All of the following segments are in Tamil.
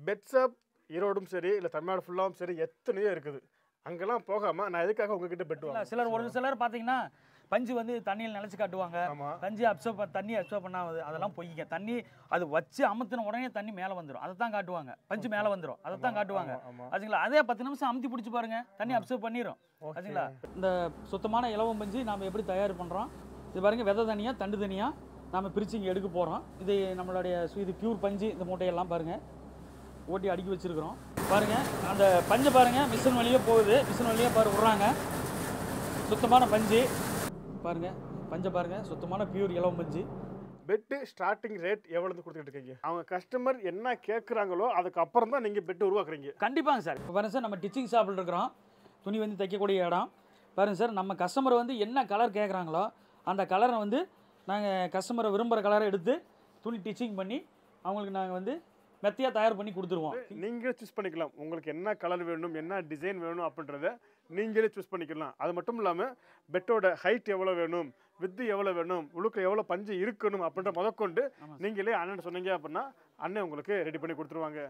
பெட்ஸப் ஈரோடும் சரி இல்லை தமிழ்நாடு ஃபுல்லாகவும் சரி எத்தனையோ இருக்குது அங்கெல்லாம் போகாமல் நான் எதுக்காக உங்ககிட்ட பெட் இல்ல, வாங்க சிலர் ஒரு சிலர் பார்த்தீங்கன்னா பஞ்சு வந்து தண்ணியில் நினைச்சு காட்டுவாங்க ஆமாம் பஞ்சு அப்சர்வ் தண்ணி அப்சர்வ் பண்ணாது அதெல்லாம் பொய்ங்க தண்ணி அது வச்சு அமுத்தின உடனே தண்ணி மேலே வந்துடும் அதை தான் காட்டுவாங்க பஞ்சு மேலே வந்துடும் அதை தான் காட்டுவாங்க ஆமாம் அதுங்களா அதே பத்து நிமிஷம் அமுத்தி பிடிச்சி பாருங்க தண்ணி அப்சர்வ் பண்ணிடும் அதுங்களா இந்த சுத்தமான இலவம் பஞ்சு நாம் எப்படி தயார் பண்ணுறோம் இது பாருங்க விதை தனியாக தண்டு தனியாக நாம் பிரித்து இங்கே எடுக்க போகிறோம் இது நம்மளுடைய சு- இது பியூர் பஞ்சு இந்த மூட்டையெல்லாம் பாருங்க ஓட்டி அடுக்கி வச்சிருக்கிறோம் பாருங்க அந்த பஞ்சை பாருங்க மிஷின் வழியே போகுது மிஷின் வழியே பாரு விட்றாங்க சுத்தமான பஞ்சு பாருங்க பஞ்சை பாருங்க சுத்தமான பியூர் இலவம் பஞ்சு பெட்டு ஸ்டார்டிங் ரேட் எவ்வளோன்னு கொடுத்துட்டு இருக்கீங்க அவங்க கஸ்டமர் என்ன கேட்குறாங்களோ அதுக்கப்புறம் தான் நீங்கள் பெட்டு உருவாக்குறீங்க கண்டிப்பாங்க சார் இப்போ பாருங்க சார் நம்ம டிச்சிங் ஷாப்பில் இருக்கிறோம் துணி வந்து தைக்கக்கூடிய இடம் பாருங்க சார் நம்ம கஸ்டமர் வந்து என்ன கலர் கேட்குறாங்களோ அந்த கலரை வந்து நாங்கள் கஸ்டமரை விரும்புகிற கலரை எடுத்து துணி டிச்சிங் பண்ணி அவங்களுக்கு நாங்கள் வந்து மெத்தையாக தயார் பண்ணி கொடுத்துருவோம் நீங்களே சூஸ் பண்ணிக்கலாம் உங்களுக்கு என்ன கலர் வேணும் என்ன டிசைன் வேணும் அப்படின்றத நீங்களே சூஸ் பண்ணிக்கலாம் அது மட்டும் இல்லாமல் பெட்டோட ஹைட் எவ்வளோ வேணும் வித்து எவ்வளோ வேணும் உழுக்க எவ்வளோ பஞ்சு இருக்கணும் அப்படின்ற முதற்கொண்டு ஆமா சார். நீங்களே அண்ணன் சொன்னீங்க அப்படின்னா அண்ணன் உங்களுக்கு ரெடி பண்ணி கொடுத்துருவாங்க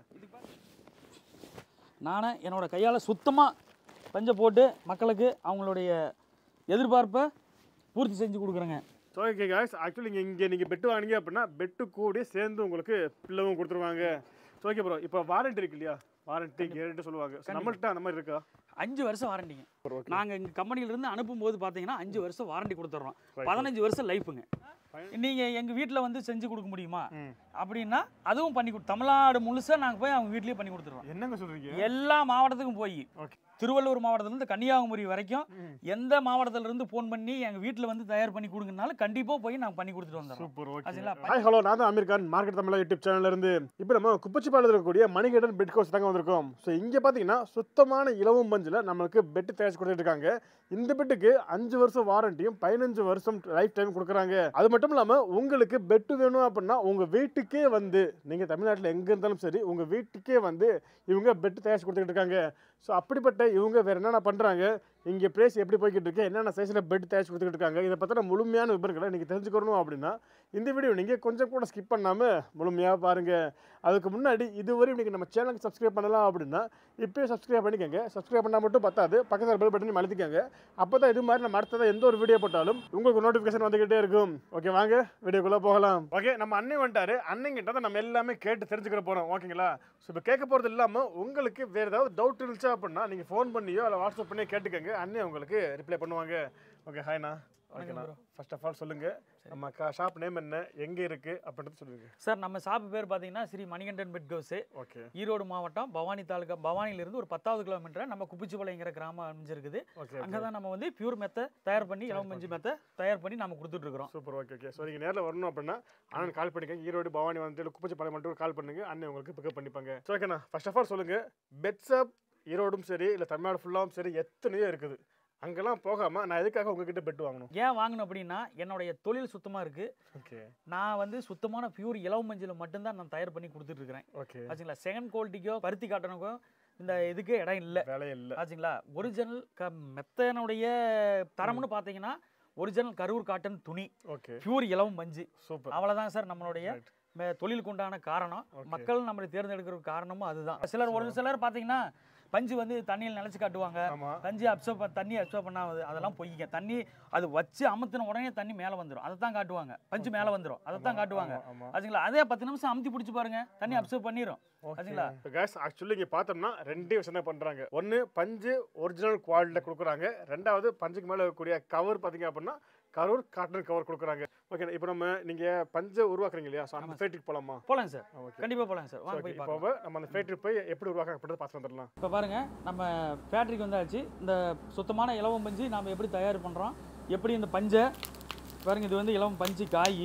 நானே என்னோட கையால் சுத்தமாக பஞ்சை போட்டு மக்களுக்கு அவங்களுடைய எதிர்பார்ப்பை பூர்த்தி செஞ்சு கொடுக்குறேங்க ஸோ ஓகே காய்ஸ் ஆக்சுவலி இங்கே இங்கே நீங்கள் பெட்டு வாங்கினீங்க அப்படின்னா பெட்டு கூட சேர்ந்து உங்களுக்கு பில்லவும் கொடுத்துருவாங்க ஸோ ஓகே ப்ரோ இப்போ வாரண்டி இருக்கு இல்லையா வாரண்டி கேரண்டி சொல்லுவாங்க So, நம்மள்ட்ட அந்த மாதிரி இருக்கா அஞ்சு வருஷம் வாரண்டிங்க ஓகே நாங்கள் எங்கள் கம்பெனியிலேருந்து அனுப்பும்போது பார்த்தீங்கன்னா அஞ்சு வருஷம் வாரண்டி கொடுத்துட்றோம் Right. பதினஞ்சு வருஷம் லைஃபுங்க நீங்கள் எங்கள் வீட்டில் வந்து செஞ்சு கொடுக்க முடியுமா ம். அப்படின்னா அதுவும் பண்ணி கொடு தமிழ்நாடு முழுசாக நாங்கள் போய் அவங்க வீட்லேயே பண்ணி கொடுத்துருவோம் என்னங்க சொல்கிறீங்க எல்லா மாவட்டத்துக்கும் போய் ஓகே திருவள்ளூர் மாவட்டத்திலேருந்து கன்னியாகுமரி வரைக்கும் ம். எந்த மாவட்டத்திலேருந்து ஃபோன் பண்ணி எங்கள் வீட்டில் வந்து தயார் பண்ணி கொடுங்கனாலும் கண்டிப்பாக போய் நாங்கள் பண்ணி கொடுத்துட்டு வந்துடுறோம் சூப்பர் ஓகே அதுங்களா? ஹாய் ஹலோ நான் தான் அமீர் கான் மார்க்கெட் தமிழா யூடியூப் சேனல்ல இருந்து இப்போ நம்ம குப்பச்சிப்பாளையத்தில் இருக்கக்கூடிய மணிகண்டன் பெட் ஹவுஸ் தாங்க வந்திருக்கோம் ஸோ இங்கே பார்த்தீங்கன்னா சுத்தமான இலவம் பஞ்சில் நம்மளுக்கு பெட் தயாரிச்சு கொடுத்துட்டு இருக்காங்க இந்த பெட்டுக்கு அஞ்சு வருஷம் வாரண்டியும் பதினஞ்சு வருஷம் லைஃப் டைம் கொடுக்குறாங்க அது மட்டும் இல்லாமல் உங்களுக்கு பெட்டு வேணும் அப்படின்னா உங்கள் வீட்டுக்கே வந்து நீங்கள் தமிழ்நாட்டில் எங்கே இருந்தாலும் சரி உங்கள் வீட்டுக்கே வந்து இவங்க பெட் தயாரிச்சு கொடுத்துட்டு இருக்காங்க ஸோ அப்படிப்பட்ட இவங்க வேற என்னென்ன பண்ணுறாங்க இங்கே பிளேஸ் எப்படி போய்கிட்டு இருக்கு என்னென்ன சைஸில் பெட் தயாரிச்சு கொடுத்துட்டு இருக்காங்க இதை பற்றின முழுமையான விவரங்களை நீங்கள் தெரிஞ்சுக்கணும் அப்படின்னா இந்த வீடியோ நீங்கள் கொஞ்சம் கூட ஸ்கிப் பண்ணாமல் முழுமையாக பாருங்கள் அதுக்கு முன்னாடி இதுவரை நீங்கள் நம்ம சேனலுக்கு சப்ஸ்கிரைப் பண்ணலாம் அப்படின்னா இப்போயே சப்ஸ்கிரைப் பண்ணிக்கோங்க சப்ஸ்கிரைப் பண்ணால் மட்டும் பத்தாது பக்கத்தில் பெல் பட்டனையும் அழுத்திக்கோங்க அப்போ தான் இது மாதிரி நம்ம அடுத்ததாக எந்த ஒரு வீடியோ போட்டாலும் உங்களுக்கு நோட்டிஃபிகேஷன் வந்துக்கிட்டே இருக்கும் ஓகே வாங்க வீடியோக்குள்ளே போகலாம் ஓகே நம்ம அண்ணன் வந்துட்டாரு அண்ணங்கிட்ட தான் நம்ம எல்லாமே கேட்டு தெரிஞ்சுக்கிற போகிறோம் ஓகேங்களா ஸோ இப்போ கேட்க போகிறது இல்லாமல் உங்களுக்கு வேறு ஏதாவது டவுட் இருந்துச்சா அப்படின்னா நீங்கள் ஃபோன் பண்ணியோ இல்லை வாட்ஸ்அப் பண்ணியோ கேட்டுக்கோங்க அண்ணன் உங்களுக்கு ரிப்ளை பண்ணுவாங்க ஓகே ஹாய்ண்ணா ஓகேண்ணா bro. ஃபர்ஸ்ட் ஆஃப் ஆல் சொல்லுங்கள் நம்ம ஷாப் நேம் என்ன எங்கே இருக்குது அப்படின்றது சொல்லுங்க சார் நம்ம ஷாப்பு பேர் பார்த்தீங்கன்னா Sri Manikandan bed house okay Erode மாவட்டம் பவானி தாலுகா பவானியிலிருந்து ஒரு பத்தாவது கிலோமீட்டர் நம்ம குப்பிச்சிபாளையங்கிற கிராமம் அமைஞ்சிருக்குது ஓகே அங்கே தான் நம்ம வந்து பியூர் மெத்தை தயார் பண்ணி இளம் மஞ்சு மெத்தை தயார் பண்ணி நம்ம கொடுத்துட்டு இருக்கிறோம் சூப்பர் ஓகே ஓகே ஸோ நீங்கள் நேரில் வரணும் அப்படின்னா அண்ணன் கால் பண்ணிக்கங்க ஈரோடு பவானி வந்து குப்பச்சிப்பாளையம் மட்டும் கால் பண்ணுங்க அண்ணன் உங்களுக்கு பிக்கப் பண்ணிப்பாங்க ஸோ ஓகேண்ணா ஃபர்ஸ்ட் ஆஃப் ஆல் சொல்லுங்கள் பெட்ஸப் ஈரோடும் சரி இல்லை தமிழ்நாடு ஃபுல்லாகவும் சரி எத்தனையோ இருக்குது அங்கெல்லாம் போகாமல் நான் எதுக்காக உங்ககிட்ட பெட் வாங்கணும் ஏன் வாங்கணும் அப்படின்னா என்னுடைய தொழில் சுத்தமாக இருக்குது ஓகே நான் வந்து சுத்தமான பியூர் இளம் மஞ்சள் மட்டும்தான் நான் தயார் பண்ணி கொடுத்துட்டு இருக்கிறேன் ஓகே ஆச்சுங்களா செகண்ட் குவாலிட்டிக்கோ பருத்தி காட்டனுக்கோ இந்த இதுக்கு இடம் இல்லை வேலையே இல்லை ஆச்சுங்களா ஒரிஜினல் க மெத்தனுடைய தரம்னு பார்த்தீங்கன்னா ஒரிஜினல் கரூர் காட்டன் துணி ஓகே பியூர் இளம் மஞ்சு சூப்பர் அவ்வளோதான் சார் நம்மளுடைய Right. மே- தொழிலுக்கு உண்டான காரணம் Okay. மக்கள் நம்மளை தேர்ந்தெடுக்கிற காரணமும் அதுதான் சிலர் ஒரு சிலர் பார்த்தீங்கன்னா பஞ்சு வந்து தண்ணியில் நினைச்சு காட்டுவாங்க ஆமாம் பஞ்சு அப்சர்வ் தண்ணி அப்சர்வ் பண்ணாது அதெல்லாம் பொய்ங்க தண்ணி அது வச்சு அமுத்தின உடனே தண்ணி மேலே வந்துடும் அதை தான் காட்டுவாங்க பஞ்சு மேலே வந்துடும் அதை தான் காட்டுவாங்க ஆமாம் அதுங்களா அதே பத்து நிமிஷம் அமுத்தி பிடிச்சி பாருங்க தண்ணி அப்சர்வ் பண்ணிடும் அதுங்களா? கேஸ் ஆக்சுவலி இங்கே பார்த்தோம்னா ரெண்டே விஷயம் தான் பண்ணுறாங்க ஒன்று பஞ்சு ஒரிஜினல் குவாலிட்டியில் கொடுக்குறாங்க ரெண்டாவது பஞ்சுக்கு மேலே இருக்கக்கூடிய கவர் பார்த்தீங்க அப்படின்னா கரூர் காட்டன் கவர் கொடுக்குறாங்க ஓகே இப்போ நம்ம நீங்கள் பஞ்சை உருவாக்குறீங்க இல்லையா ஸோ அந்த ஃபேக்ட்ரிக்கு போகலாமா போலாங்க சார் ஓகே கண்டிப்பாக போலாங்க சார் வாங்க ஓகே போய் இப்போ பார்க்கலாம் நம்ம அந்த ஃபேக்ட்ரி போய் எப்படி உருவாக்குறாங்க அப்படின்றத பார்த்து வந்துடலாம் இப்போ பாருங்க நம்ம ஃபேக்ட்ரிக்கு வந்தாச்சு இந்த சுத்தமான இலவம் பஞ்சு நாம் எப்படி தயார் பண்ணுறோம் எப்படி இந்த பஞ்சை பாருங்க இது வந்து இலவம் பஞ்சு காய்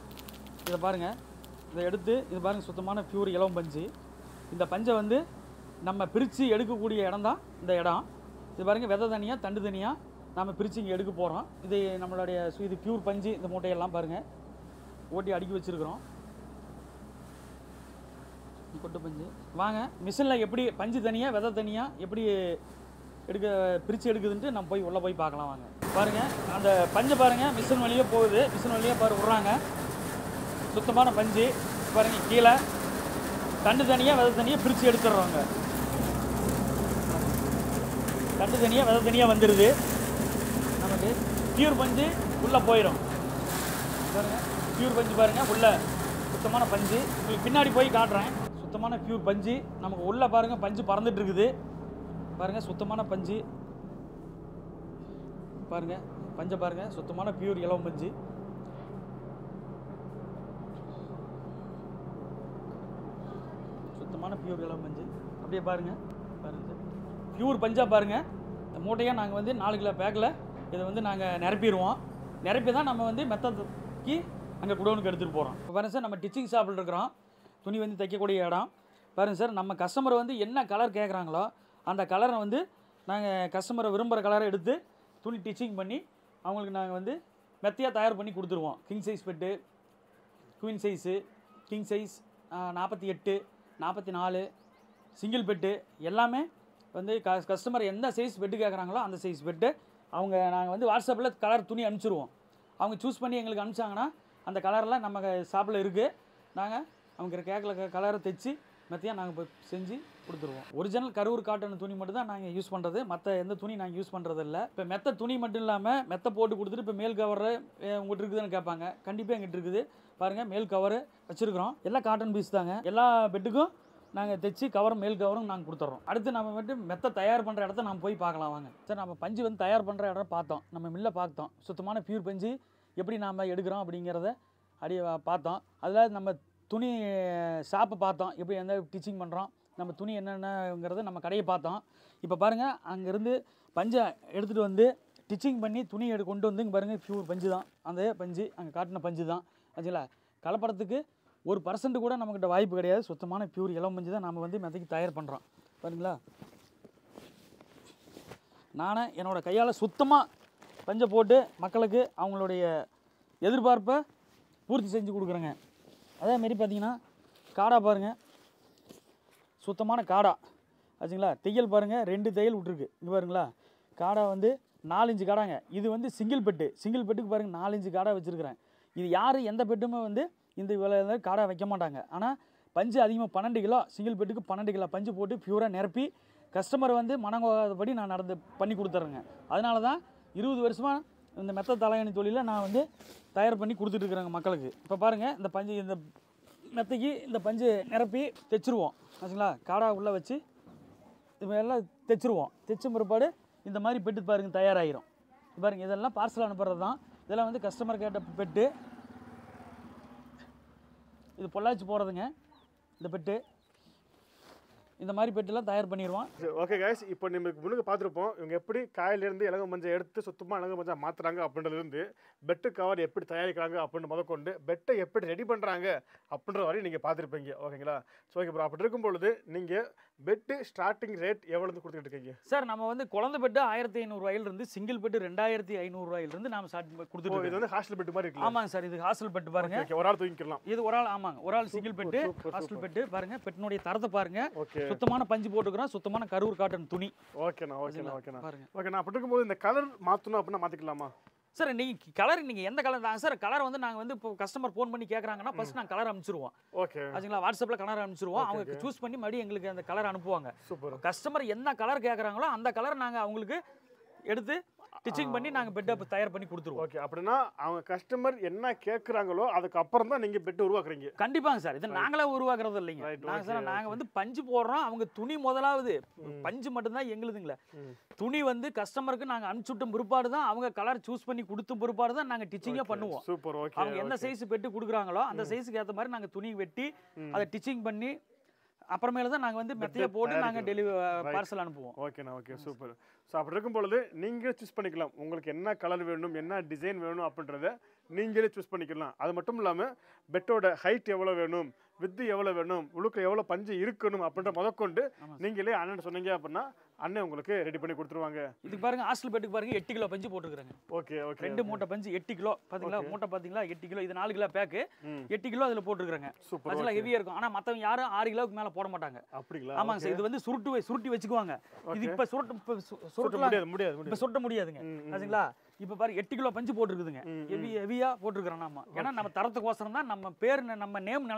இதை பாருங்க இதை எடுத்து இது பாருங்க சுத்தமான பியூர் இலவம் பஞ்சு இந்த பஞ்சை வந்து நம்ம பிரித்து எடுக்கக்கூடிய இடம் தான் இந்த இடம் இது பாருங்க விதை தனியாக தண்டு தனியாக நம்ம பிரித்து இங்கே எடுக்க போகிறோம் இது நம்மளுடைய சு- இது பியூர் பஞ்சு இந்த மூட்டையெல்லாம் பாருங்கள் ஓட்டி அடுக்கி வச்சுருக்குறோம் கொட்டு பஞ்சு வாங்க மிஷினில் எப்படி பஞ்சு தனியாக விதை தனியாக எப்படி எடுக்க பிரித்து எடுக்குதுன்ட்டு நம்ம போய் உள்ளே போய் பார்க்கலாம் வாங்க பாருங்க அந்த பஞ்சை பாருங்க மிஷின் வழியே போகுது மிஷின் வழியே பாரு விட்றாங்க சுத்தமான பஞ்சு பாருங்க கீழே தண்டு தனியாக விதை தனியாக பிரித்து எடுத்துடுறோங்க தண்டு தனியாக விதை தனியாக வந்துடுது நமக்கு பியூர் பஞ்சு உள்ளே போயிடும் பாருங்க பியூர் பஞ்சு பாருங்க உள்ள சுத்தமான பஞ்சு உங்களுக்கு பின்னாடி போய் காட்டுறேன் சுத்தமான பியூர் பஞ்சு நமக்கு உள்ள பாருங்க பஞ்சு பறந்துட்டு இருக்குது பாருங்க சுத்தமான பஞ்சு பாருங்க பஞ்சை பாருங்க சுத்தமான பியூர் இலவம் பஞ்சு சுத்தமான பியூர் இளம் பஞ்சு அப்படியே பாருங்க பாருங்க சார் பியூர் பஞ்சா பாருங்க இந்த மூட்டையாக நாங்கள் வந்து நாலு கிலோ பேக்கில் இதை வந்து நாங்கள் நிரப்பிடுவோம் நிரப்பி தான் நம்ம வந்து மெத்தக்கு அங்கே குடோனுக்கு எடுத்துகிட்டு போகிறோம் இப்போ பாருங்க சார் நம்ம டிச்சிங் ஷாப்பில் இருக்கிறோம் துணி வந்து தைக்கக்கூடிய இடம் பாருங்க சார் நம்ம கஸ்டமர் வந்து என்ன கலர் கேட்குறாங்களோ அந்த கலரை வந்து நாங்கள் கஸ்டமரை விரும்புகிற கலரை எடுத்து துணி டிச்சிங் பண்ணி அவங்களுக்கு நாங்கள் வந்து மெத்தையாக தயார் பண்ணி கொடுத்துருவோம் king size bed queen size king size நாற்பத்தி எட்டு நாற்பத்தி நாலு சிங்கிள் பெட்டு எல்லாமே வந்து க கஸ்டமர் எந்த சைஸ் பெட்டு கேட்குறாங்களோ அந்த சைஸ் பெட்டு அவங்க நாங்கள் வந்து வாட்ஸ்அப்பில் கலர் துணி அனுப்பிச்சிருவோம் அவங்க சூஸ் பண்ணி எங்களுக்கு அனுப்பிச்சாங்கன்னா அந்த கலர்லாம் நம்ம ஷாப்பில் இருக்குது நாங்கள் அவங்க கேட்கல கலரை தைச்சி மெத்தையாக நாங்கள் போய் செஞ்சு கொடுத்துருவோம் ஒரிஜினல் கரூர் காட்டன் துணி மட்டும் தான் நாங்கள் யூஸ் பண்ணுறது மற்ற எந்த துணி நாங்கள் யூஸ் பண்ணுறது இல்லை இப்போ மெத்த துணி மட்டும் இல்லாமல் மெத்த போட்டு கொடுத்துட்டு இப்போ மேல் கவரு உங்கள்கிட்ட இருக்குதுன்னு கேட்பாங்க கண்டிப்பாக எங்கிட்ட இருக்குது பாருங்கள் மேல் கவரு வச்சுருக்குறோம் எல்லாம் காட்டன் பீஸ் தாங்க எல்லா பெட்டுக்கும் நாங்கள் தைச்சி கவரும் மேல் கவரும் நாங்கள் கொடுத்துட்றோம் அடுத்து நம்ம வந்து மெத்த தயார் பண்ணுற இடத்த நம்ம போய் பார்க்கலாம் வாங்க சார் நம்ம பஞ்சு வந்து தயார் பண்ணுற இடம் பார்த்தோம் நம்ம மில்லை பார்த்தோம் சுத்தமான பியூர் பஞ்சு எப்படி நாம் எடுக்கிறோம் அப்படிங்கிறத அடி பார்த்தோம் அதில் நம்ம துணி ஷாப்பை பார்த்தோம் எப்படி எந்த டிச்சிங் பண்ணுறோம் நம்ம துணி என்னென்னங்கிறத நம்ம கடையை பார்த்தோம் இப்போ பாருங்கள் அங்கேருந்து பஞ்சை எடுத்துகிட்டு வந்து டிச்சிங் பண்ணி துணி எடு கொண்டு வந்து இங்கே பாருங்கள் பியூர் பஞ்சு தான் அந்த பஞ்சு அங்கே காட்டின பஞ்சு தான் ஆச்சுங்களா கலப்படத்துக்கு ஒரு பர்சன்ட் கூட நம்மக்கிட்ட வாய்ப்பு கிடையாது சுத்தமான பியூர் இளம் பஞ்சு தான் நம்ம வந்து மெத்தைக்கு தயார் பண்ணுறோம் பாருங்களா நானே என்னோடய கையால் சுத்தமாக பஞ்சை போட்டு மக்களுக்கு அவங்களுடைய எதிர்பார்ப்பை பூர்த்தி செஞ்சு கொடுக்குறேங்க அதேமாரி பார்த்தீங்கன்னா காடா பாருங்கள் சுத்தமான காடா ஆச்சுங்களா தையல் பாருங்கள் ரெண்டு தையல் விட்ருக்கு இங்கே பாருங்களா காடா வந்து நாலஞ்சு காடாங்க இது வந்து சிங்கிள் பெட்டு சிங்கிள் பெட்டுக்கு பாருங்கள் நாலஞ்சு காடா வச்சுருக்கிறேன் இது யார் எந்த பெட்டுமே வந்து இந்த விலையில காடா வைக்க மாட்டாங்க ஆனால் பஞ்சு அதிகமாக பன்னெண்டு கிலோ சிங்கிள் பெட்டுக்கு பன்னெண்டு கிலோ பஞ்சு போட்டு பியூராக நிரப்பி கஸ்டமர் வந்து மனங்கோகாதபடி நான் நடந்து பண்ணி கொடுத்துட்றேங்க அதனால தான் இருபது வருஷமாக இந்த மெத்த தலையணி தொழிலை நான் வந்து தயார் பண்ணி கொடுத்துட்ருக்குறேங்க மக்களுக்கு இப்போ பாருங்கள் இந்த பஞ்சு இந்த மெத்தைக்கு இந்த பஞ்சு நிரப்பி தைச்சிருவோம் ஆச்சுங்களா காடா உள்ளே வச்சு இது எல்லாம் தைச்சிருவோம் தைச்ச பிற்பாடு இந்த மாதிரி பெட்டு பாருங்க தயாராகிரும் பாருங்க இதெல்லாம் பார்சல் அனுப்புறது தான் இதெல்லாம் வந்து கஸ்டமர் கேட்ட பெட்டு இது பொள்ளாச்சி போகிறதுங்க இந்த பெட்டு இந்த மாதிரி பெட்டுலாம் தயார் பண்ணிடுவோம் ஓகே கைஸ் இப்போ நம்மளுக்கு முன்னுக்கு பார்த்துருப்போம் இவங்க எப்படி காயிலிருந்து இலங்கை மஞ்சள் எடுத்து சுத்தமாக இலங்கை மஞ்சள் மாற்றுறாங்க அப்படின்றதுலேருந்து பெட்டு கவர் எப்படி தயாரிக்கிறாங்க அப்படின்னு முதற்கொண்டு பெட்டை எப்படி ரெடி பண்ணுறாங்க அப்படின்ற வரையும் நீங்கள் பார்த்துருப்பீங்க ஓகேங்களா ஸோ ஓகே ப்ரோ அப்படி இருக்கும் பொழுது நீங்கள் பெட்டு ஸ்டார்டிங் ரேட் எவ்வளோந்து கொடுத்துட்டு இருக்கீங்க சார் நம்ம வந்து குழந்தை பெட்டு ஆயிரத்தி ஐநூறுரூவாயிலிருந்து சிங்கிள் பெட்டு ரெண்டாயிரத்தி ஐநூறுரூவாயிலிருந்து நாம ஸ்டார்ட் ஓ கொடுத்துட்டு இது வந்து ஹாஸ்டல் பெட்டு மாதிரி இருக்குல்ல ஆமாங்க சார் இது ஹாஸ்டல் பெட்டு பாருங்க ஓகே ஒரு ஆள் தூங்கிக்கலாம் இது ஒரு ஆள் ஆமாங்க ஒரு ஆள் single bed super, hostel bed பாருங்க பெட்டினுடைய தரத்தை பாருங்க ஓகே சுத்தமான பஞ்சு போட்டுக்கிறோம் சுத்தமான கரூர் காட்டன் துணி ஓகேண்ணா ஓகேண்ணா ஓகேண்ணா பாருங்க ஓகேண்ணா அப்படி இருக்கும்போது இந்த கலர் மாற்றணும் அப்படின்னா மாற்றிக்கலாமா சார் நீங்கள் கலர் நீங்கள் எந்த கலர் தான் சார் கலர் வந்து நாங்கள் வந்து இப்போ கஸ்டமர் ஃபோன் பண்ணி கேட்குறாங்கன்னா ஃபர்ஸ்ட் நாங்கள் கலர் அனுப்பிச்சிருவோம் ஓகே ஆச்சுங்களா வாட்ஸ்அப்பில் கலர் அனுப்பிச்சிருவோம் அவங்க சூஸ் பண்ணி மறுபடியும் எங்களுக்கு அந்த கலர் அனுப்புவாங்க சூப்பர் கஸ்டமர் என்ன கலர் கேட்குறாங்களோ அந்த கலர் நாங்கள் அவங்களுக்கு எடுத்து ஸ்டிச்சிங் பண்ணி நாங்கள் பெட்டை தயார் பண்ணி கொடுத்துருவோம் ஓகே அப்படின்னா அவங்க கஸ்டமர் என்ன கேட்குறாங்களோ அதுக்கப்புறம் தான் நீங்கள் பெட்டு உருவாக்குறீங்க கண்டிப்பாங்க சார் இது நாங்களே உருவாக்குறது இல்லைங்க Right, நாங்கள் okay, சார் நாங்கள் வந்து பஞ்சு போடுறோம் அவங்க துணி முதலாவது பஞ்சு மட்டும்தான் எங்களுதுங்களே ம். துணி வந்து கஸ்டமருக்கு நாங்கள் அனுப்பிச்சுட்டும் பிற்பாடு தான் அவங்க கலர் சூஸ் பண்ணி கொடுத்த பிற்பாடு தான் நாங்கள் டிச்சிங்கே பண்ணுவோம் சூப்பர் ஓகே அவங்க எந்த சைஸ் பெட்டு கொடுக்குறாங்களோ அந்த சைஸுக்கு ஏற்ற மாதிரி நாங்கள் துணி வெட்டி அதை டிச்சிங் பண்ணி அப்புறமேல தான் நாங்கள் வந்து மெத்தையை போட்டு நாங்கள் டெலிவரி பார்சல் அனுப்புவோம் ஓகேண்ணா ஓகே சூப்பர் ஸோ அப்படி இருக்கும் பொழுது நீங்கள் சூஸ் பண்ணிக்கலாம் உங்களுக்கு என்ன கலர் வேணும் என்ன டிசைன் வேணும் அப்படின்றத நீங்களே சூஸ் பண்ணிக்கலாம் அது மட்டும் இல்லாமல் பெட்டோட ஹைட் எவ்வளோ வேணும் வித்து எவ்வளோ வேணும் உழுக்க எவ்வளோ பஞ்சு இருக்கணும் அப்படின்ற முதற்கொண்டு நீங்களே அண்ணன் சொன்னீங்க அப்படின்னா அண்ணன் உங்களுக்கு ரெடி பண்ணி கொடுத்துருவாங்க இதுக்கு பாருங்க ஹாஸ்டல் பெட்டுக்கு பாருங்க எட்டு கிலோ பஞ்சு போட்டுருக்காங்க ஓகே ஓகே ரெண்டு மூட்டை பஞ்சு எட்டு கிலோ பாத்தீங்களா மூட்டை பாத்தீங்களா எட்டு கிலோ இது நாலு கிலோ பேக்கு ம். எட்டு கிலோ அதில் போட்டுருக்காங்க சூப்பர் அதெல்லாம் ஹெவியா இருக்கும் ஆனா மத்தவங்க யாரும் ஆறு கிலோவுக்கு மேல போட மாட்டாங்க அப்படிங்களா ஆமாங்க சார் இது வந்து சுருட்டு வை- சுருட்டி வச்சுக்குவாங்க இது இப்ப சுருட்டு இப்ப சு- சுருட்ட சுருட்டலாம் முடியாது முடியாது இப்ப முடியாது சுருட்ட முடியாதுங்க ம், ம், ஆச்சுங்களா இப்ப பாரு எட்டு கிலோ பஞ்சு போட்டுருக்குதுங்க ம், ஹெவி ஹெவியா போட்டுருக்கிறோம் நாம ஏன்னா நம்ம தரத்துக்கோசரம் தான் நம்ம பேர் ந- நம்ம நேம் நிலைக்கணும் அப்படிங்கிற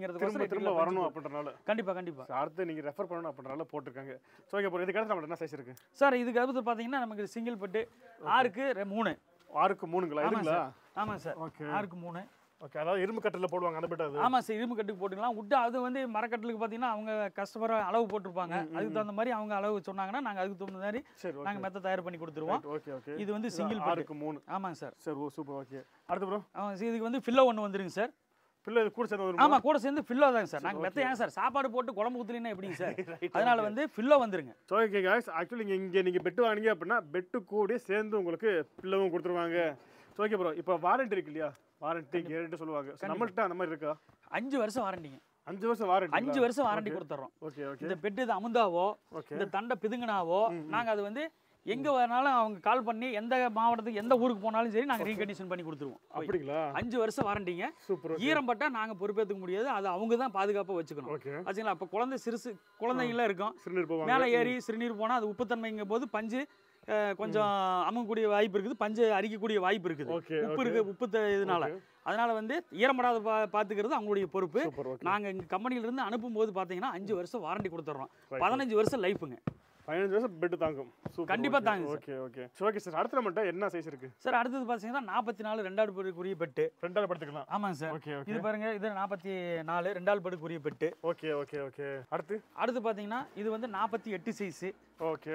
அப்படிங்கிறதுக்கோசரம் திரும்ப திரும்ப எட்டு கிலோ வரணும் பஞ்சு அப்படின்றனால கண்டிப்பா கண்டிப்பா So, அடுத்து நீங்க ரெஃபர் பண்ணணும் அப்படின்றனால போட்டிருக்காங்க ஸோ ஓகே ப்ரோ இதுக்கு அடுத்து நம்மள என்ன சைஸ் இருக்கு சார் இதுக்கு அடுத்து பார்த்தீங்கன்னா நமக்கு சிங்கிள் பெட்டு ஆறுக்கு ரெ- மூணு ஆறுக்கு மூணுங்களா ஆமாம் இதுங்களா ஆமாம் சார் ஓகே ஆறுக்கு மூணு ஓகே அதாவது இரும்பு கட்டில் போடுவாங்க அந்த பெட் அது ஆமாம் சார் இரும்பு கட்டுக்கு போட்டுக்கலாம் விட்டு அது வந்து மரக்கட்டுலுக்கு பார்த்தீங்கன்னா அவங்க கஸ்டமர் அளவு போட்டிருப்பாங்க அதுக்கு தகுந்த மாதிரி அவங்க அளவு சொன்னாங்கன்னா நாங்கள் அதுக்கு தகுந்த மாதிரி சரி ஓகே நாங்கள் மெத்த தயார் பண்ணி கொடுத்துருவோம் ஓகே ஓகே இது வந்து சிங்கிள் பெட் ஆறுக்கு மூணு ஆமாங்க சார் சரி ஓ சூப்பர் ஓகே அடுத்து ப்ரோ ஆமாம் சார் இதுக்கு வந்து ஃபில்லோ ஒன்று வந்துருங்க சார் பிள்ளை இது கூட சேர்ந்து வரும் ஆமாம் கூட சேர்ந்து ஃபில்லோ தாங்க சார் நாங்கள் மெத்த ஏன் சார் சாப்பாடு போட்டு குழம்பு ஊற்றுலீங்கன்னா எப்படிங்க சார் அதனால வந்து ஃபில்லோ வந்துருங்க ஸோ ஓகே காய்ஸ் ஆக்சுவலி இங்கே இங்கே நீங்கள் பெட்டு வாங்கினீங்க அப்படின்னா பெட்டு கூட சேர்ந்து உங்களுக்கு பில்லவும் கொடுத்துருவாங்க ஸோ ஓகே ப்ரோ இப்போ வாரண்டி இருக்கு இல்லையா வாரண்டி கேரண்டி சொல்லுவாங்க So, நம்மள்ட்ட அந்த மாதிரி இருக்கா அஞ்சு வருஷம் வாரண்டிங்க அஞ்சு வருஷம் வாரண்டி அஞ்சு வருஷம் வாரண்டி கொடுத்துட்றோம் ஓகே ஓகே இந்த பெட்டு இது அமுந்தாவோ ஓகே இந்த தண்டை பிதுங்கினாவோ நாங்கள் அது வந்து எங்கே வேணாலும் அவங்க கால் பண்ணி எந்த மாவட்டத்துக்கு எந்த ஊருக்கு போனாலும் சரி நாங்கள் ரீகண்டிஷன் பண்ணி கொடுத்துருவோம் போய். அப்படிங்களா அஞ்சு வருஷம் வாரண்டிங்க சூப்பர் ஈரம் பட்டா நாங்கள் பொறுப்பேற்றுக்க முடியாது அது அவங்க தான் பாதுகாப்பாக வச்சுக்கணும் ஓகே ஆச்சுங்களா அப்போ குழந்தை சிறுசு குழந்தைங்களாம் இருக்கும் சிறுநீர் போவாங்க மேலே ஏறி சிறுநீர் போனால் அது உப்புத்தன்மைங்கும் போது பஞ்சு அஹ், கொஞ்சம் அமுங்கக்கூடிய வாய்ப்பு இருக்குது பஞ்சு அரிக்கக்கூடிய வாய்ப்பு இருக்குது ஓகே உப்பு இருக்கு உப்பு த- இதனால அதனால வந்து ஈரப்படாத பா பார்த்துக்கிறது அவங்களுடைய பொறுப்பு சூப்பர் ஓகே நாங்கள் எங்கள் கம்பெனிலேருந்து அனுப்பும்போது பார்த்தீங்கன்னா அஞ்சு வருஷம் வாரண்டி கொடுத்துட்றோம் Right. பதினஞ்சு வருஷம் லைஃபுங்க பதினஞ்சு வருஷம் பெட்டு தாங்கும் சூப்பர் கண்டிப்பா தாங்குங்க okay okay so okay sir அடுத்து நம்மள்ட்ட என்ன சைஸ் இருக்கு சார் அடுத்தது பார்த்தீங்கன்னா நாற்பத்தி நாலு ரெண்டாவது படுக்குரிய பெட்டு ரெண்டாவது படுத்துக்கலாம் ஆமாங்க சார் ஓகே ஓகே இது பாருங்க இது நாற்பத்தி நாலு ரெண்டாவது படுக்குரிய பெட்டு ஓகே ஓகே ஓகே அடுத்து அடுத்து பார்த்தீங்கன்னா இது வந்து நாற்பத்தி எட்டு சைஸு ஓகே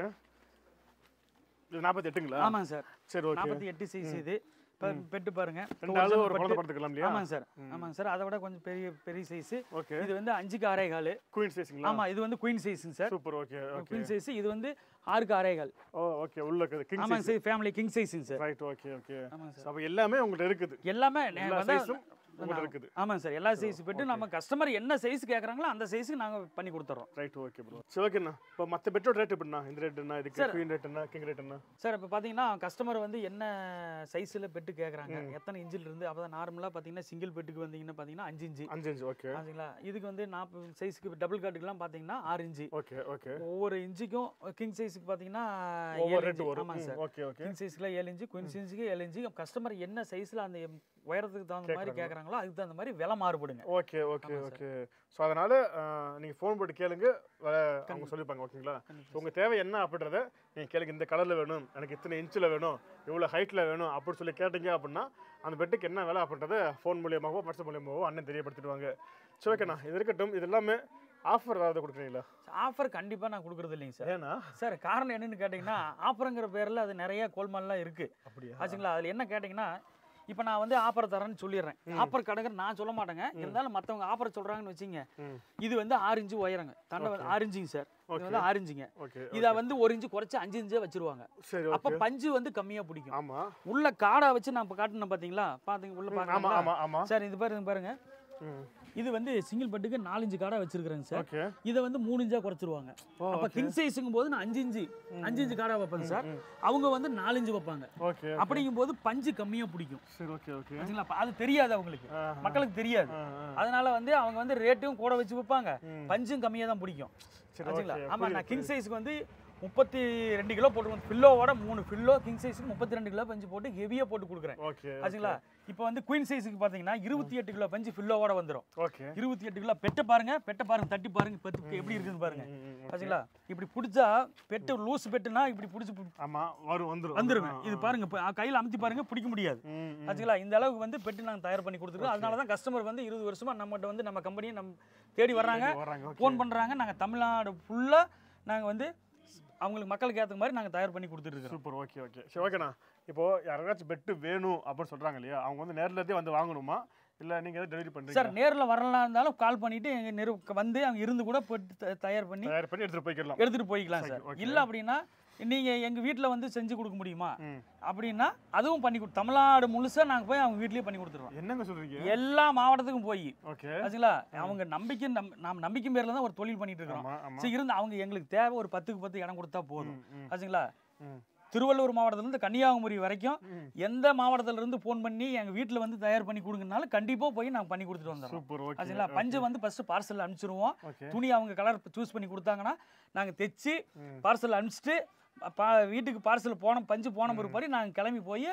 இது நாற்பத்தி எட்டுங்களா ஆமாங்க சார் சரி ஓகே நாற்பத்தி எட்டு சைஸ் இது இப்போ பெட்டு பாருங்க ரெண்டு ஆளு ஒரு பெட்டு. குழந்தை படுத்துக்கலாம் இல்லையா ஆமாங்க சார் ஆமாங்க சார் அதை விட கொஞ்சம் பெரிய பெரிய சைஸ் ஓகே இது வந்து அஞ்சுக்கு ஆறே கால் குயின் சைஸுங்களா ஆமா இது வந்து குயின் சைஸுங்க sir super okay okay queen size இது வந்து ஆறுக்கு ஆறே கால் ஓ ஓகே உள்ள இருக்குது கிங் ஆமாங்க சார் ஃபேமிலி கிங் சைஸுங்க சார் ரைட் ஓகே ஓகே ஆமாங்க சார் அப்போ எல்லாமே உங்கள்ட்ட இருக்குது எல்லாமே நே- எல்லா வந்து- சைஸும் உங்கள்ட்ட இருக்குது ஆமாங்க சார் எல்லா சைஸ் பெட்டு நம்ம கஸ்டமர் என்ன சைஸ் கேட்குறாங்களோ அந்த சைஸுக்கு நாங்கள் பண்ணி கொடுத்துட்றோம் ரைட் ஓகே ப்ரோ சரி ஓகேண்ணா இப்போ மற்ற பெட்ரோல் ரேட் எப்படிண்ணா இந்த ரேட் என்ன இதுக்கு குயின் ரேட் என்ன கிங் ரேட் என்ன சார் இப்போ பார்த்தீங்கன்னா கஸ்டமர் வந்து என்ன சைஸில் பெட்டு கேட்குறாங்க எத்தனை இன்ச்சில் இருந்து அப்போ நார்மலாக பார்த்தீங்கன்னா சிங்கிள் பெட்டுக்கு வந்தீங்கன்னா பார்த்தீங்கன்னா அஞ்சு இன்ச்சு அஞ்சு அஞ்சு ஓகே ஆச்சுங்களா இதுக்கு வந்து நாற்பது சைஸுக்கு டபுள் காட்டுக்கெல்லாம் பார்த்தீங்கன்னா ஆறு இன்ச்சு ஓகே ஓகே ஒவ்வொரு இன்ச்சுக்கும் கிங் சைஸுக்கு பார்த்தீங்கன்னா ஒவ்வொரு ஏழு ரேட் இன்ச்சு. வரும் ஆமாங்க சார் ஓகே ஓகே கிங் சைஸ்க்குள்ள ஏழு இன்ச்சு குயின் சைஸுக்கு ஏழு இன்ச்சு கஸ்டமர் என்ன சைஸில் அந்த உயரத்துக்கு தகுந்த மாதிரி கேட்குறாங்களோ அதுக்கு தகுந்த மாதிரி விலை மாறுபடுங்க ஓகே ஓகே ஓகே ஸோ அதனால நீங்கள் ஃபோன் போட்டு கேளுங்க விலை அவங்க சொல்லிப்பாங்க ஓகேங்களா ஸோ உங்கள் தேவை என்ன அப்படின்றத நீங்கள் கேளுங்க இந்த கலரில் வேணும் எனக்கு இத்தனை இன்ச்சில் வேணும் இவ்வளோ ஹைட்டில் வேணும் அப்படின்னு சொல்லி கேட்டீங்க அப்படின்னா அந்த பெட்டுக்கு என்ன விலை அப்படின்றத ஃபோன் மூலியமாகவோ வாட்ஸ்அப் மூலியமாகவோ அண்ணன் தெரியப்படுத்திடுவாங்க சரி ஓகேண்ணா இது இருக்கட்டும் இது எல்லாமே ஆஃபர் ஏதாவது கொடுக்குறீங்களா ஆஃபர் கண்டிப்பாக நான் கொடுக்குறது இல்லைங்க சார் ஏன்னா சார் காரணம் என்னன்னு கேட்டிங்கன்னா ஆஃபருங்கிற பேரில் அது நிறைய கோல்மால்லாம் இருக்குது அப்படியா ஆச்சுங்களா அதில் என்ன கேட்டிங்கன்னா இப்போ நான் வந்து ஆஃபர் தரேன்னு சொல்லிடுறேன் ஆஃபர் கணக்கு நான் சொல்ல மாட்டேங்க இருந்தாலும் மற்றவங்க ஆஃபர் சொல்கிறாங்கன்னு வச்சுங்க ம் இது வந்து ஆறு இன்ச்சு உயரங்க தண்டை வந்து ஆறு இன்ச்சுங்க சார் இது வந்து ஆறு இன்ச்சுங்க ஓகே இதை வந்து ஒரு இன்ச்சு குறைச்சி அஞ்சு இன்ச்சே வச்சிருவாங்க சரி அப்போ ஓகே பஞ்சு வந்து கம்மியாக பிடிக்கும் ஆமாம் உள்ள காடை வச்சு நான் இப்போ காட்டினேன் பார்த்தீங்களா பார்த்தீங்க உள்ள ஆமாம் பாருங்க ஆமாம் ஆமாம் சார் இது பாருங்க பாருங்க ம் இது வந்து சிங்கிள் பெட்டுக்கு நாலஞ்சு காடை வச்சிருக்கிறேங்க சார் ஓகே இதை வந்து மூணு இன்ச்சா குறைச்சிருவாங்க ஓ அப்போ கிங் சைஸுங்கும் போது நான் அஞ்சு இன்ச்சு அஞ்சு இன்ச்சு காடை வைப்பேங்க சார் அவங்க வந்து நாலஞ்சு வைப்பாங்க ஓகே அப்படிங்கும் போது பஞ்சு கம்மியாக பிடிக்கும் சரி ஓகே ஓகே சரிங்களா அப்ப அது தெரியாது அவங்களுக்கு ஆ மக்களுக்கு தெரியாது ஆ ஆ அதனால வந்து அவங்க வந்து ரேட்டும் கூட வச்சு வைப்பாங்க ம். பஞ்சும் கம்மியாக தான் பிடிக்கும் சரி சரிங்களா ஓகே ஆமா நான் கிங் சைஸ்க்கு வந்து முப்பத்தி ரெண்டு கிலோ போட்டுருவோம் ஃபில்லோவோட மூணு ஃபில்லோ கிங் சைஸ்க்கு முப்பத்தி ரெண்டு கிலோ பஞ்சு போட்டு ஹெவியாக போட்டு கொடுக்குறேன் ஓகே ஆச்சுங்களா இப்போ வந்து குயின் சைஸுக்கு பார்த்தீங்கன்னா இருபத்தி எட்டு கிலோ பஞ்சு ஃபில்லோவோட வந்துடும் ஓகே இருபத்தி எட்டு கிலோ பெட்டை பாருங்க பெட்டை பாருங்க தட்டி பாருங்க பெட்டு எப்படி இருக்குன்னு பாருங்க ம், ம், ம். ஆச்சுங்களா இப்படி பிடிச்சா பெட்டு லூஸ் பெட்டுனா இப்படி பிடிச்சி ஆமா வரும் வந்துரும் வந்துருங்க இது பாருங்க இப்போ கையில் அமுத்தி பாருங்க பிடிக்க முடியாது ம், ம். ஆச்சுங்களா இந்த அளவுக்கு வந்து பெட்டு நாங்கள் தயார் பண்ணி கொடுத்துருக்கோம் அதனால தான் கஸ்டமர் வந்து இருபது வருஷமா நம்மகிட்ட வந்து நம்ம கம்பெனியை நம்ம தேடி வர்றாங்க வராங்க ஓகே ஃபோன் பண்ணுறாங்க நாங்கள் தமிழ்நாடு ஃபுல்லாக நாங்கள் வந்து அவங்களுக்கு மக்களுக்கு ஏற்ற மாதிரி நாங்கள் தயார் பண்ணி கொடுத்துட்டு இருக்கிறோம் சூப்பர் ஓகே ஓகே சரி ஓகேண்ணா இப்போ யாராச்சும் பெட்டு வேணும் அப்படின்னு சொல்றாங்க இல்லையா அவங்க வந்து நேர்ல இருந்தே வந்து வாங்கணுமா இல்ல நீங்க எதாவது டெலிவரி பண்றீங்க சார் நேரில் வரலாம் இருந்தாலும் கால் பண்ணிட்டு எங்கள் நிறு வந்து அவங்க இருந்து கூட பெட்டு த- தயார் பண்ணி தயார் பண்ணி எடுத்துட்டு போய்க்கலாம் எடுத்துகிட்டு போய்க்கலாம் சார் okay. இல்லை அப்படின்னா நீங்கள் எங்கள் வீட்டில் வந்து செஞ்சு கொடுக்க முடியுமா ம். அப்படின்னா அதுவும் பண்ணி கொடு தமிழ்நாடு முழுசாக நாங்கள் போய் அவங்க வீட்லேயே பண்ணி கொடுத்துருவோம் என்னங்க சொல்றீங்க எல்லா மாவட்டத்துக்கும் போய் ஓகே ஆச்சுங்களா அவங்க நம்பிக்கை நம் நாம் நம்பிக்கை பேரில் தான் ஒரு தொழில் பண்ணிட்டு இருக்கிறோம் ஆமா ஆமா சரி இருந்து அவங்க எங்களுக்கு தேவை ஒரு பத்துக்கு பத்து இடம் கொடுத்தா போதும் ம், ம், ஆச்சுங்களா ம். திருவள்ளூர் மாவட்டத்திலேருந்து கன்னியாகுமரி வரைக்கும் ம். எந்த மாவட்டத்துல இருந்து ஃபோன் பண்ணி எங்கள் வீட்டில் வந்து தயார் பண்ணி கொடுங்கனாலும் கண்டிப்பாக போய் நாங்கள் பண்ணி கொடுத்துட்டு வந்துடுறோம் சூப்பர் ஓகே ஆச்சுங்களா பஞ்சு வந்து ஃபஸ்ட்டு பார்சல் அனுப்பிச்சிருவோம் ஓகே துணி அவங்க கலர் சூஸ் பண்ணி கொடுத்தாங்கன்னா நாங்கள் தைச்சு ம். பார்சல் அனுப்பிச்சிட்டு பா வீட்டுக்கு பார்சல் போன பஞ்சு போன பிற்பாடு நாங்கள் கிளம்பி போய்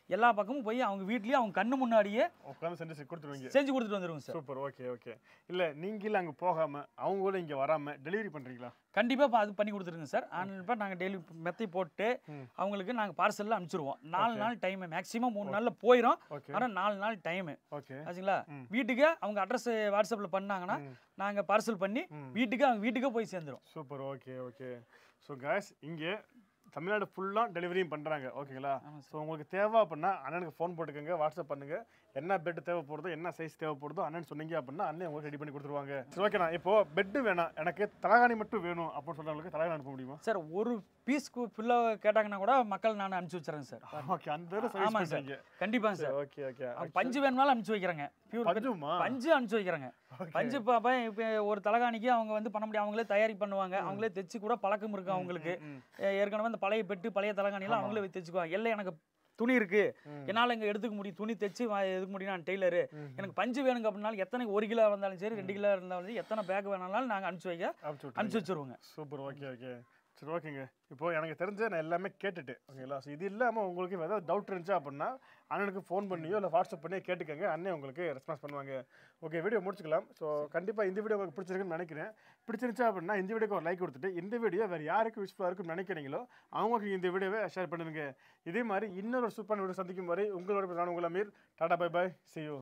எல்லா பக்கமும் போய் அவங்க வீட்லயே அவங்க கண்ணு முன்னாடியே உட்காந்து செஞ்சு கொடுத்துருவீங்க செஞ்சு கொடுத்துட்டு வந்துருவோங்க சார் சூப்பர் ஓகே ஓகே இல்லை நீங்களும் அங்கே போகாமல் அவங்க கூட இங்கே வராமல் டெலிவரி பண்ணுறீங்களா கண்டிப்பாக அது பண்ணி கொடுத்துருங்க சார் ஆன்லைன் இப்போ நாங்கள் டெய்லி மெத்தை போட்டு ம். அவங்களுக்கு நாங்கள் பார்சலில் அனுப்பிச்சிருவோம் நாலு நாள் டைம் மேக்ஸிமம் மூணு நாளில் போயிடும் ஓகே ஆனால் நாலு நாள் டைமு ஓகே ஆச்சுங்களா ம். வீட்டுக்கு அவங்க அட்ரஸ் வாட்ஸ்அப்பில் பண்ணாங்கன்னா ம். நாங்கள் பார்சல் பண்ணி ம். வீட்டுக்கு அவங்க வீட்டுக்கே போய் சேர்ந்துரும் super okay okay so case இங்கே தமிழ்நாடு ஃபுல்லாக டெலிவரியும் பண்ணுறாங்க ஓகேங்களா ஆமாம் ஸோ உங்களுக்கு தேவை அப்படின்னா அண்ணனுக்கு ஃபோன் போட்டுக்கோங்க வாட்ஸ்அப் பண்ணுங்க என்ன பெட் தேவைப்படுதோ என்ன சைஸ் தேவைப்படுதோ அண்ணன் சொன்னீங்க அப்படின்னா அண்ணன் உங்களுக்கு ரெடி பண்ணி கொடுத்துருவாங்க சரி ஓகேண்ணா இப்போ பெட்டு வேணாம் எனக்கு தலகாணி மட்டும் வேணும் அப்படின்னு சொல்றவங்களுக்கு தலகாணி அனுப்ப முடியுமா சார் ஒரு பீஸ்க்கு ஃபுல்லாக கேட்டாங்கன்னா கூட மக்கள் நான் அனுப்பிச்சி வச்சுறேன் சார் ஓகே அந்த இதில் சர்வீஸ் ஆமாங்க சார் பண்ணுறீங்க கண்டிப்பாங்க சார் ஓகே ஓகே அவங்க பஞ்சு வேணும்னாலும் அனுப்பிச்சு வைக்கிறாங்க பியூர் பஞ்சுமா பஞ்சு அனுப்பிச்சு வைக்கிறாங்க Okay. பஞ்சு பாப்பா இப்போ ஒரு தலகாணிக்கு அவங்க வந்து பண்ண முடியும் அவங்களே தயாரி பண்ணுவாங்க அவங்களே தைச்சு கூட பழக்கம் இருக்கு அவங்களுக்கு ம், ஏ- ஏற்கனவே இந்த பழைய பெட்டு பழைய தலகாணிலாம் அவங்களே தைச்சுக்குவாங்க இல்லை எனக்கு துணி இருக்கு ம். என்னால் இங்கே எடுத்துக்க முடியும் துணி தைச்சு வா- எடுக்க முடியும் நான் டெய்லரு ம். எனக்கு பஞ்சு வேணுங்க அப்படின்னாலும் எத்தனை ஒரு கிலோ இருந்தாலும் சரி ரெண்டு கிலோ இருந்தாலும் சரி எத்தனை பேக் வேணாலும் நாங்கள் அனுப்பிச்சு வைக்க அனுப்பிச்சு விட்டுருங்க. அனுப்பிச்சு வச்சிருவோங்க சூப்பர் ஓகே ஓகே சரி ஓகேங்க இப்போ எனக்கு தெரிஞ்ச நான் எல்லாமே கேட்டுட்டு ஓகேங்களா ஸோ இது இல்லாமல் உங்களுக்கு ஏதாவது டவுட் இருந்துச்சு அப்படின்னா அண்ணனுக்கு ஃபோன் பண்ணியோ இல்லை வாட்ஸ்அப் பண்ணியோ கேட்டுக்கங்க அண்ணன் உங்களுக்கு ரெஸ்பான்ஸ் பண்ணுவாங்க ஓகே வீடியோ முடிச்சுக்கலாம் ஸோ கண்டிப்பாக இந்த வீடியோ உங்களுக்கு பிடிச்சிருக்குன்னு நினைக்கிறேன் பிடிச்சிருந்துச்சு அப்படின்னா இந்த வீடியோக்கு ஒரு லைக் கொடுத்துட்டு இந்த வீடியோ வேறு யாருக்கு யூஸ்ஃபுல்லாக இருக்குன்னு நினைக்கிறீங்களோ அவங்களுக்கு இந்த வீடியோவை ஷேர் பண்ணுங்க இதே மாதிரி இன்னொரு சூப்பரான வீடியோ சந்திக்கும் வரை உங்களோட நான் உங்கள் Ameer tata bye bye see you